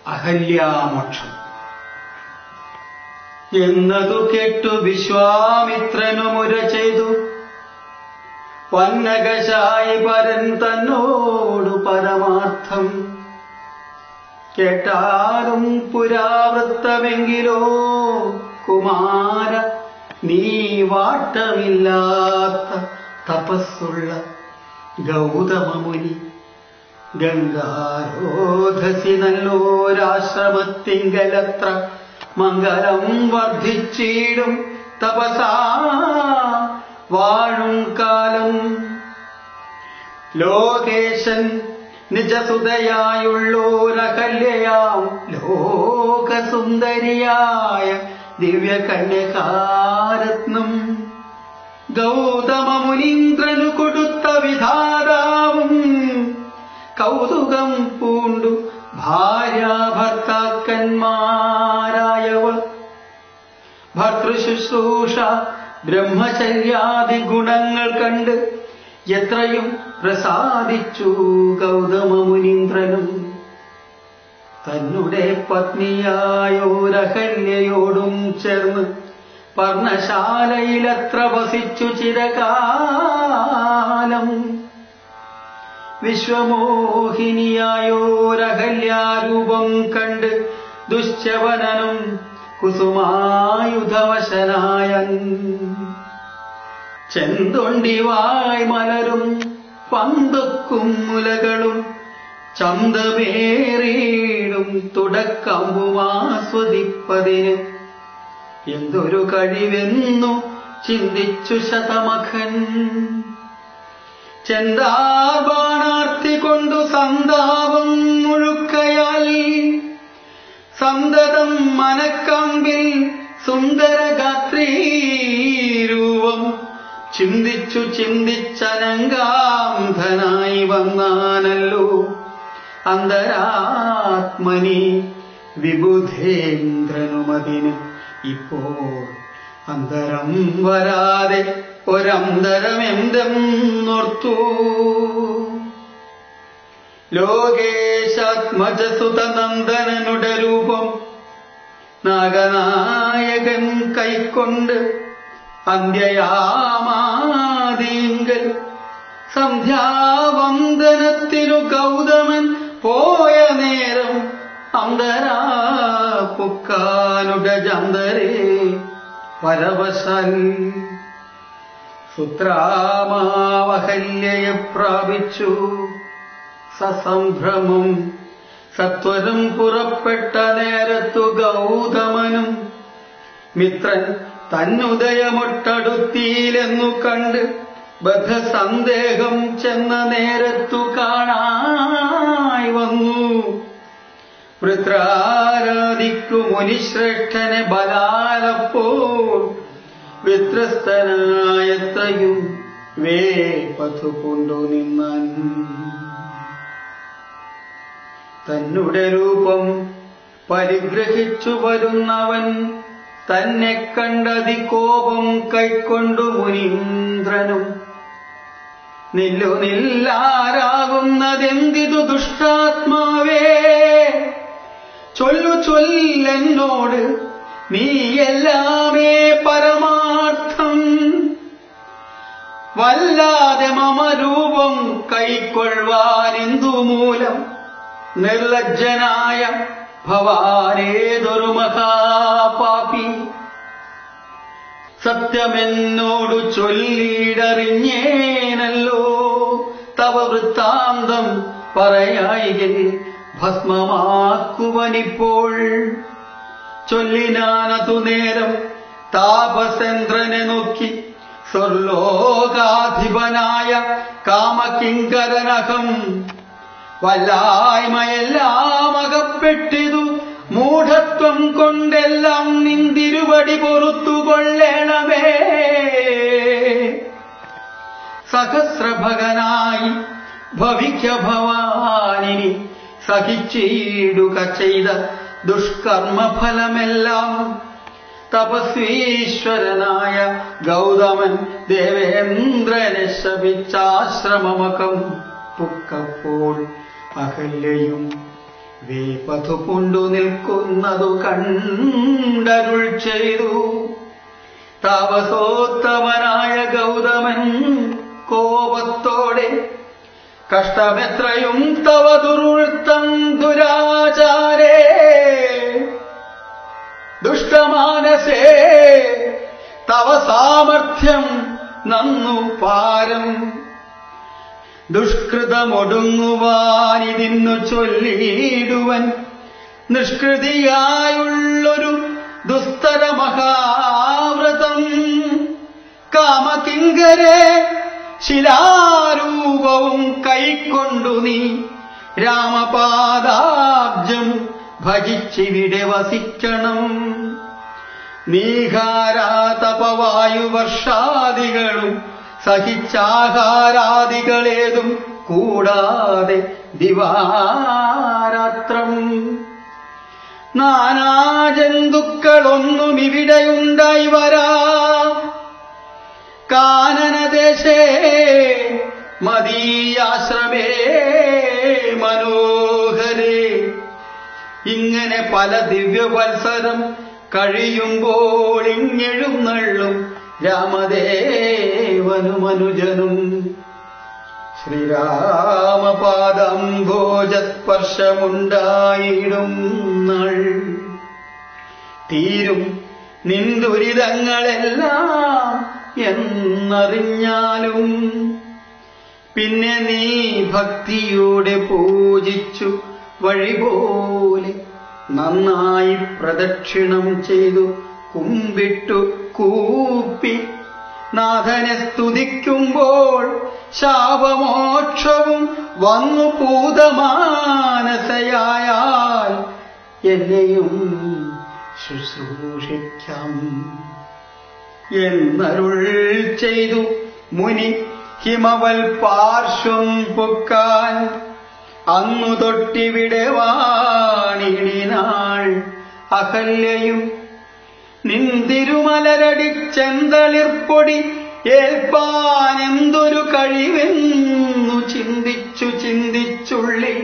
അഹല്യാമോക്ഷം എന്നതു കേട്ടു വിശ്വാമിത്രനു മുര ചെയ്തു പന്നകശായി പരൻ തന്നോടു പരമാർത്ഥം കേട്ടാലും പുരാവൃത്തമെങ്കിലോ കുമാര നീ വാട്ടമില്ലാത്ത തപസ്സുള്ള ഗൗതമമുനി ഗംഗാരോധസി നല്ലോരാശ്രമത്തിങ്കലത്ര മംഗലം വർദ്ധിച്ചിടും തപസാ വാഴും കാലം ലോകേശൻ നിജസുതയായുള്ളോരകല്യയാം ലോകസുന്ദരിയായ ദിവ്യകന്യകാരത്നം ഗൗതമമുനീന്ദ്രനു കൊടുത്ത വിധാതാവും കൗതുകം പൂണ്ടു ഭാര്യാഭർത്താക്കന്മാരായവർ ഭർത്തൃശുശ്രൂഷ ബ്രഹ്മചര്യാദി ഗുണങ്ങൾ കണ്ട് എത്രയും പ്രസാദിച്ചു ഗൗതമമുനീന്ദ്രനും തന്നെ പത്നിയായോരഹല്യയോടും ചേർന്ന് പർണശാലയിലത്ര വസിച്ചു ചിരകാലം വിശ്വമോഹിനിയായോരഹല്യാരൂപം കണ്ട് ദുശ്ചവനനും കുസുമായുധവശനായൻ ചെന്തൊണ്ടിവായ് മലരും പന്തൊക്കും മുലകളും ചന്തമേറിയിടും തുടക്കമ്പുമാസ്വദിപ്പതിന് എന്തൊരു കഴിവെന്നു ചിന്തിച്ചു ശതമഖൻ ചെന്താർബാണാർത്തി കൊണ്ടു സന്താപം മുഴുക്കയാൽ സന്തതം മനക്കമ്പിൽ സുന്ദരഗാത്രീരൂപം ചിന്തിച്ചു ചിന്തിച്ചനങ്കാന്ധനായി വന്നാനല്ലോ അന്തരാത്മനി വിബുധേന്ദ്രനുമതിന് ഇപ്പോൾ അന്തരം വരാതെ ഒരന്തരമെന്തെന്നോർത്തു ലോകേശാത്മജസുതനന്ദനനുടെ രൂപം നാഗനായകൻ കൈക്കൊണ്ട് അന്ത്യയാമാദീങ്കൽ സന്ധ്യാവന്ദനത്തിനു ഗൗതമൻ പോയ നേരം അന്തരാ പുക്കാനുട ജന്തരേ പരവശൻ സുത്രാമാവഹല്യയെ പ്രാപിച്ചു സസംഭ്രമം സത്വരം പുറപ്പെട്ട നേരത്തു ഗൗതമനും മിത്രൻ തന്നുദയമൊട്ടടുത്തിയിലെന്നു കണ്ട് ബദ്ധസന്ദേഹം ചെന്ന നേരത്തു കാണായി വന്നു വൃത്രാരാധിക്കു മുനിശ്രേഷ്ഠനെ ബലാലപ്പോൾ വ്യത്യസ്തനായത്തയും വേപഥു കൊണ്ടു നിന്നാൻ തന്നുടെ രൂപം പരിഗ്രഹിച്ചു വരുന്നവൻ തന്നെ കണ്ടതി കോപം കൈക്കൊണ്ടു മുനീന്ദ്രനും നില്ലു നില്ലാരാകുന്നതെന്തിതു ദുഷ്ടാത്മാവേ ചൊല്ലു ചൊല്ലെന്നോട് നീ എല്ലാമേ പരമാർത്ഥം വല്ലാതെ മമ രൂപം കൈക്കൊള്ളുവാനെന്തു മൂലം നിർലജ്ജനായ ഭവാനേതൊരു മഹാപാപി സത്യമെന്നോടു ചൊല്ലിയിടറിഞ്ഞേനല്ലോ തവ വൃത്താന്തം പറയായികെ ഭസ്മമാക്കുവനിപ്പോൾ ചൊല്ലിനാനതു നേരം താപസേന്ദ്രനെ നോക്കി സ്വർലോകാധിപനായ കാമകിങ്കരനകം വല്ലായ്മയെല്ലാം അകപ്പെട്ടിതു മൂഢത്വം കൊണ്ടെല്ലാം നിന്തിരുവടി പൊറുത്തുകൊള്ളണമേ സഹസ്രഭകനായി ഭവിക്ക ഭവാനിനി സഹിച്ചിടുക ചെയ്ത ദുഷ്കർമ്മഫലമെല്ലാം തപസ്വീശ്വരനായ ഗൗതമൻ ദേവേന്ദ്രനെ ശപിച്ചാശ്രമമകം പുക്കപ്പോൾ അഹല്യയും വേപഥു കൊണ്ടു നിൽക്കുന്നതു കണ്ടരുൾ ചെയ്തു താപസോത്തമനായ ഗൗതമൻ കോപത്തോടെ കഷ്ടമെത്രയും തവ ദുരുത്തം ദുരാചാരേ ദുഷ്ടമാനസേ തവ സാമർഥ്യം നന്നു പാരം ദുഷ്കൃതമൊടുങ്ങുവാനിതിന്നു ചൊല്ലിയിടുവൻ നിഷ്കൃതിയായുള്ളൊരു ദുസ്തര മഹാവ്രതം കാമകിങ്കരെ ശിലാരൂപവും കൈക്കൊണ്ടു നീ രാമപാദാബ്ജം ഭജിച്ചിവിടെ വസിക്കണം നീഹാരാതപവായുവർഷാദികളും സഹിച്ചാഹാരാദികളേതും കൂടാതെ ദിവാരാത്രം നാനാജന്തുക്കളൊന്നും ഇവിടെയുണ്ടായി വരാ കാനനദേശേ മദീയാശ്രമേ മനോഹരേ ഇങ്ങനെ പല ദിവ്യവത്സരം കഴിയുമ്പോൾ ഇങ്ങെഴുന്നള്ളും രാമദേവനും അനുജനും ശ്രീരാമപാദം ഭോജസ്പർശമുണ്ടായിടും നാൾ തീരും നിന്ദുരിതങ്ങളെല്ലാം എന്നറിഞ്ഞാലും പിന്നെ നീ ഭക്തിയോടെ പൂജിച്ചു വഴി പോലെ നന്നായി പ്രദക്ഷിണം ചെയ്തു കുമ്പിട്ടു കൂപ്പി നാഥനെ സ്തുതിക്കുമ്പോൾ ശാപമോക്ഷവും വന്നു പൂതമാനസയായാൽ എന്നെയും ശുശ്രൂഷിക്കാം എന്നരുൾ ചെയ്തു മുനി ഹിമവൽ പാർശ്വം പൊക്കാൻ അന്നു തൊട്ടിവിടെ വാണിനാൾ അഹല്യയും നിന്തിരുമലരടിച്ചെന്തളിർപ്പൊടി ഏൽപ്പാൻ എന്തൊരു കഴിവെന്നു ചിന്തിച്ചു ചിന്തിച്ചുള്ളിൽ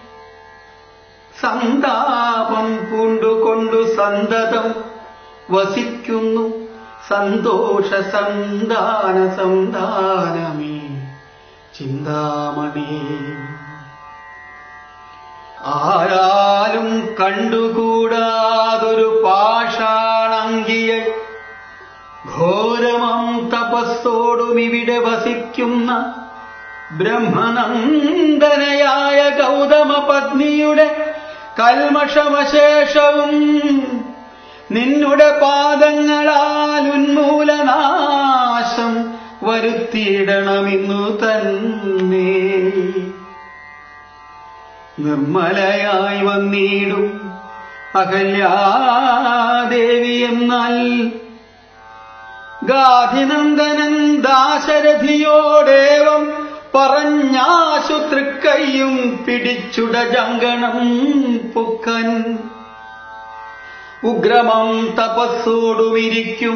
സന്താപം പൂണ്ടുകൊണ്ടു സന്തതം വസിക്കുന്നു സന്തോഷ സന്താന സന്താനമേ ചിന്താമണി ആരാലും കണ്ടുകൂടാതൊരു പാഷാണങ്കിയെ ഘോരമം തപസ്സോടും ഇവിടെ വസിക്കുന്ന ബ്രഹ്മനന്ദനയായ ഗൗതമ പത്നിയുടെ കൽമഷവശേഷവും നിന്നുടെ പാദങ്ങളാൽ ഉന്മൂലനാശം വരുത്തിയിടണമെന്നു തന്നെ നിർമ്മലയായി വന്നിടും അഹല്യാദേവി എന്നാൽ ഗാധിനന്ദനൻ ദാശരഥിയോടേവം പറഞ്ഞാശു തൃക്കൈയും പിടിച്ചുട ജങ്കണം പുക്കൻ ഉഗ്രമം തപസ്സോടുമിരിക്കും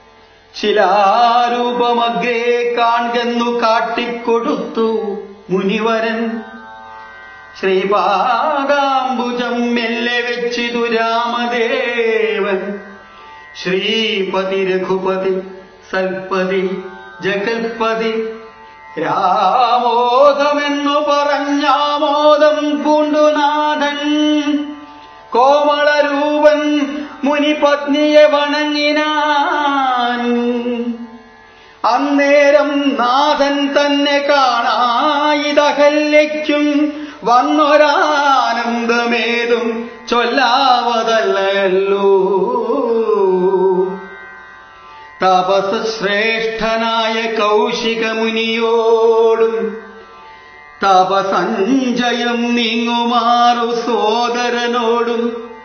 ശിലാരൂപമഗ്രേ കാൺകെന്നു കാട്ടിക്കൊടുത്തു മുനിവരൻ ശ്രീപാദാംബുജം മെല്ലെ വെച്ചിതു രാമദേവൻ ശ്രീപതി രഘുപതി സൽപതി ജഗൽപതി രാമോദമെന്നു പറഞ്ഞാമോദം പൂണ്ടുനാഥൻ കോമളരൂപൻ മുനിപത്നിയെ വണങ്ങിനാൻ അന്നേരം നാഥൻ തന്നെ കാണായിതകല്യയ്ക്കും വന്നൊരാനന്ദമേതും ചൊല്ലാവതല്ലോ തപസ്ശ്രേഷ്ഠനായ കൗശികമുനിയോടും തപസഞ്ചയം നീങ്ങുമാറു സോദരനോടും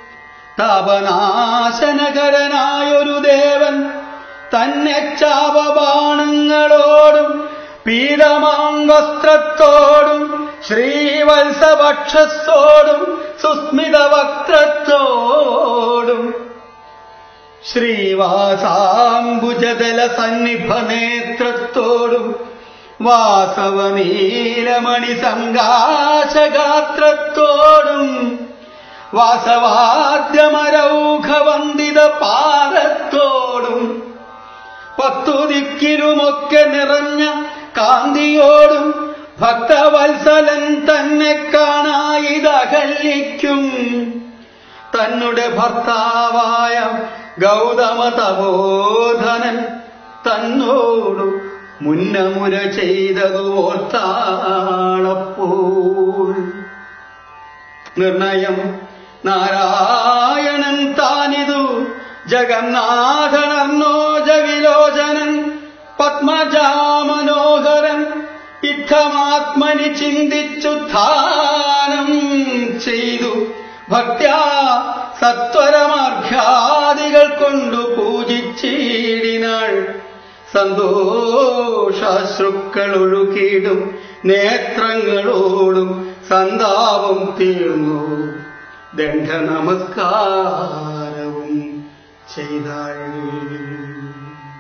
തപനാശനകരനായൊരു ദേവൻ തന്നെ ചാപബാണങ്ങളോടും പീതമാം വസ്ത്രത്തോടും ശ്രീവത്സവക്ഷത്തോടും സുസ്മിത വക്ത്രത്തോടും ശ്രീവാസാംബുജദല സന്നിഭ നേത്രത്തോടും വാസവനീലമണി സംഘാശഗാത്രത്തോടും വാസവാദ്യമരൗഖവന്ദിത പാദത്തോടും പത്തു ദിക്കിലുമൊക്കെ നിറഞ്ഞ കാന്തിയോടും ഭക്തവത്സലൻ തന്നെ കാണായിതകല്ലിക്കും തന്നെ ഭർത്താവായ ഗൗതമ തപോധനൻ തന്നോടു മുന്നമുര ചെയ്തതു ഓർത്താളപ്പോൾ നിർണയം നാരായണൻ താനിതു ജഗന്നാഥനർണോജ വിലോചനൻ പത്മജാമനോഹരൻ ഇത്തമാത്മനി ചിന്തിച്ചു ധാനം ചെയ്തു ഭക്ത്യാ സത്വരമർഘ്യാദികൾ കൊണ്ടു പൂജിച്ചിടിനാൾ സന്തോഷാശ്രുക്കൾ ഒഴുകിയിടും നേത്രങ്ങളോടും സന്താപം തീർന്നു ദണ്ഡ നമസ്കാരവും ചെയ്താൾ